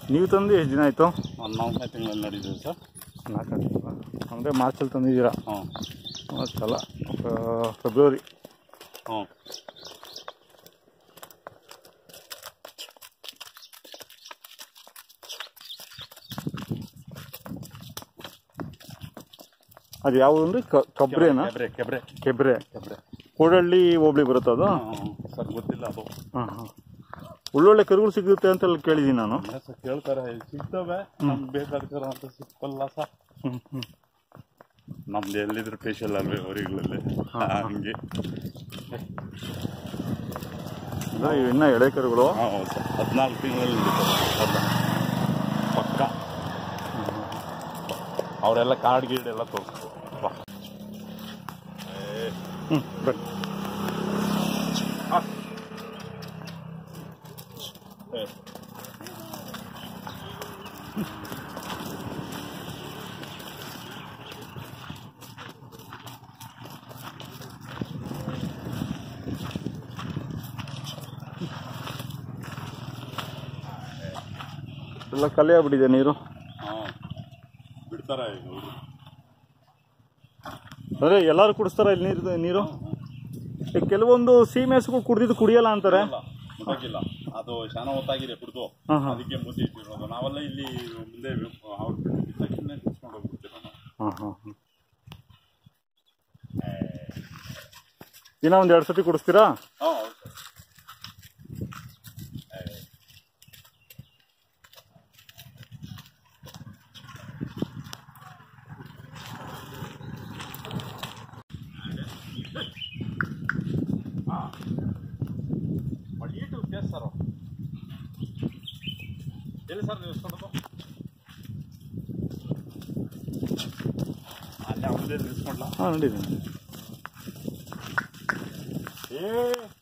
ನೀವು ತಂದು ಎಷ್ಟು ದಿನ ಆಯಿತು ಒಂದು ನಾಲ್ಕನೇ ತಿಂಗಳಲ್ಲಿ ನೋಡಿದ್ದೀವಿ ಸರ್ ನಾಲ್ಕು ತಿಂಗಳು ಅಂದರೆ ಮಾರ್ಚಲ್ಲಿ ತಂದಿದ್ದೀರಾ ಹ್ಞೂ ಮಾರ್ಚಲ್ಲ ಫೆಬ್ರವರಿ ಹ್ಞೂ ಅದು ಯಾವುದು ಅಂದರೆ ಕಬ್ರೇನಾ ಕೆಬ್ರೆ ಕೆಬ್ರೆ ಕೆಬ್ರೆ ಕೆಬ್ರೆ ಕೋಡಳ್ಳಿ ಹೋಬಳಿ ಬರುತ್ತಾ ಅದು ಹ್ಞೂ ಸರ್ ಗೊತ್ತಿಲ್ಲ ಅದು ಹಾಂ ಹಾಂ ಒಳ್ಳೊಳ್ಳೆ ಕರುಗಳು ಸಿಗುತ್ತೆ ಅಂತ ಅಲ್ಲಿ ಕೇಳಿದ್ದೀನಿ ನಾನು ಇಲ್ಲ ಸರ್ ಕೇಳ್ತಾರೆ ಸಿಗ್ತವೆ ನಮ್ಗೆ ಬೇಕಾದ ಅಂತ ಸಿಕ್ಕಲ್ಲ ಸರ್ ಹ್ಞೂ ಹ್ಞೂ ನಮ್ದು ಎಲ್ಲಿದ್ರು ಸ್ಪೆಷಲ್ ಅಲ್ವೇ ಅವರಿಗಳಲ್ಲಿ ಹಂಗೆ ಅಂದರೆ ಇವು ಇನ್ನೂ ಎಳೆ ಕರುಗಳು ಹಾಂ ಹೌದು ಸರ್ ಹದಿನಾಲ್ಕು ತಿಂಗಳಲ್ಲಿ ಪಕ್ಕ ಅವರೆಲ್ಲ ಕಾರ್ಡ್ ಗೀಡ್ ಎಲ್ಲ ತೋರಿಸ್ತು ಬಾ ಹ್ಞೂ ಬನ್ನಿ ಏ. ಎಲ್ಲ ಕಲೆ ಆಗ್ಬಿಟ್ಟಿದೆ ನೀರು ಹಾಂ ಬಿಡ್ತಾರೆ ಈಗ ಹುಡ್ರು. ಅಂದರೆ ಎಲ್ಲರೂ ಕುಡಿಸ್ತಾರ ಇಲ್ಲಿ ನೀರು ನೀರು ಈ ಕೆಲವೊಂದು ಸೀಮೆ ಹಸುಗಳು ಕುಡ್ದಿದ್ದು ಕುಡಿಯಲ್ಲ ಅಂತಾರೆ ಇಲ್ಲ ಮುಟ್ಟಕ್ಕಿಲ್ಲ ಅದು ಶಾನ ಹೊತ್ತಾಗಿದೆ ಕುಡ್ದು ಹಾಂ ಹಾಂ ಅದಕ್ಕೆ ಮುದ್ದೆ ಇಟ್ಟಿರೋದು ನಾವೆಲ್ಲ ಇಲ್ಲಿ ಮುಂದೆ ಅವ್ರು ಬಿಟ್ಟಿದ್ದ ತಕ್ಷಣ ತಿಳ್ಸ್ಕೊಂಡು ಹೋಗ್ಬಿಡ್ತೀವಿ ನಾವು ಹಾಂ ಹಾಂ ಹಾಂ ದಿನ ಒಂದು ಎರಡು ಸತಿ ಕುಡಿಸ್ತೀರಾ ಹಾಂ ಹೌದು ಸರ್ ಮಡಿಯಿಟ್ಟು ಕೇಸ್ ಸರ್ ಎಲ್ಲಿ ಸರ್ ನೀವು ಇಸ್ಕೊಂಡದ್ದು ಅಲ್ಲೇ ಅವಳದೇ ನಿಲ್ಸ್ಕೊಂಡ್ಲ ಹಾಂ ನಡೀತೀನಿ ಏ